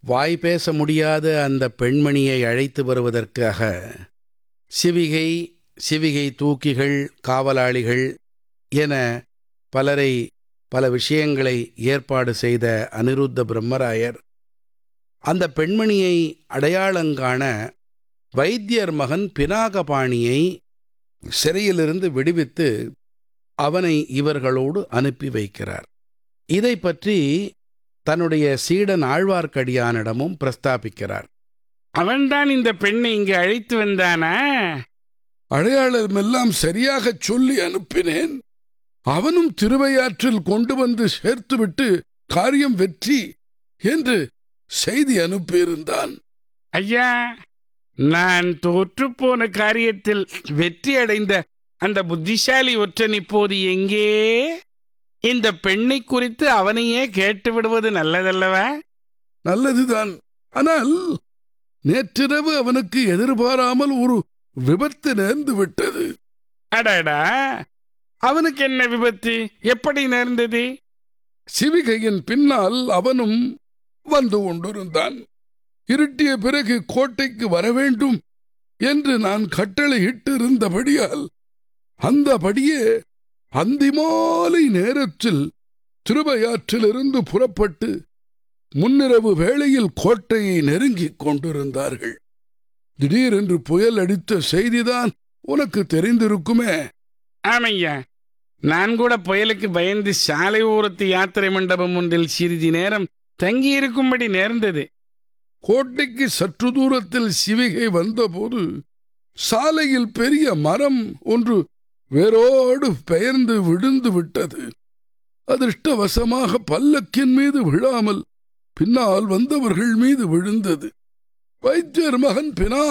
வாய் பேச முடியாத அந்த பெண்மணியை அழைத்து வருவதற்காக சிவிகை சிவிகை தூக்கிகள் காவலாளிகள் என பலரை பல விஷயங்களை ஏற்பாடு செய்த அனிருத்த பிரம்மராயர் அந்த பெண்மணியை அடையாளங்காண வைத்தியர் மகன் பினாகபாணியை சிறையிலிருந்து விடுவித்து அவனை இவர்களோடு அனுப்பி வைக்கிறார் இதை பற்றி தன்னுடைய சீடன் ஆழ்வார்க்கடியானிடமும் பிரஸ்தாபிக்கிறார் அவன்தான் இந்த பெண்ணை இங்கு அழைத்து வந்தானா அடையாளம் எல்லாம் சரியாகச் சொல்லி அனுப்பினேன் அவனும் திருவையாற்றில் கொண்டு வந்து சேர்த்துவிட்டு காரியம் வெற்றி என்று செய்தி அனுப்பியிருந்தான் ஐயா நான் தோற்றுப்போன காரியத்தில் வெற்றி அடைந்த அந்த புத்திசாலி ஒற்றன் இப்போது எங்கே இந்த பெண்ணை குறித்து அவனையே கேட்டு விடுவது நல்லதல்லவா நல்லதுதான் ஆனால் நேற்றிரவு அவனுக்கு எதிர்பாராமல் ஒரு விபத்து நேர்ந்து விட்டது அடடா அவனுக்கு என்ன விபத்து எப்படி நேர்ந்தது சிவிகையின் பின்னால் அவனும் வந்து கொண்டிருந்தான் இருட்டிய பிறகு கோட்டைக்கு வர வேண்டும் என்று நான் கட்டளையிட்டு இருந்தபடியால் அந்தபடியே அந்திமாலை நேரத்தில் திருவையாற்றிலிருந்து புறப்பட்டு முன்னிரவு வேளையில் கோட்டையை நெருங்கிக் கொண்டிருந்தார்கள் திடீரென்று புயல் அடித்த செய்திதான் உனக்கு தெரிந்திருக்குமே ஆமையா நான் கூட புயலுக்கு பயந்து சாலை ஓரத்து யாத்திரை மண்டபம் ஒன்றில் சிறிது நேரம் தங்கியிருக்கும்படி நேர்ந்தது கோட்டைக்கு சற்று தூரத்தில் சிவிகை வந்தபோது சாலையில் பெரிய மரம் ஒன்று வேரோடு பெயர்ந்து விழுந்து விட்டது அதிர்ஷ்டவசமாக பல்லக்கின் மீது விழாமல் பின்னால் வந்தவர்கள் மீது விழுந்தது வைத்தியர் மகன் பினா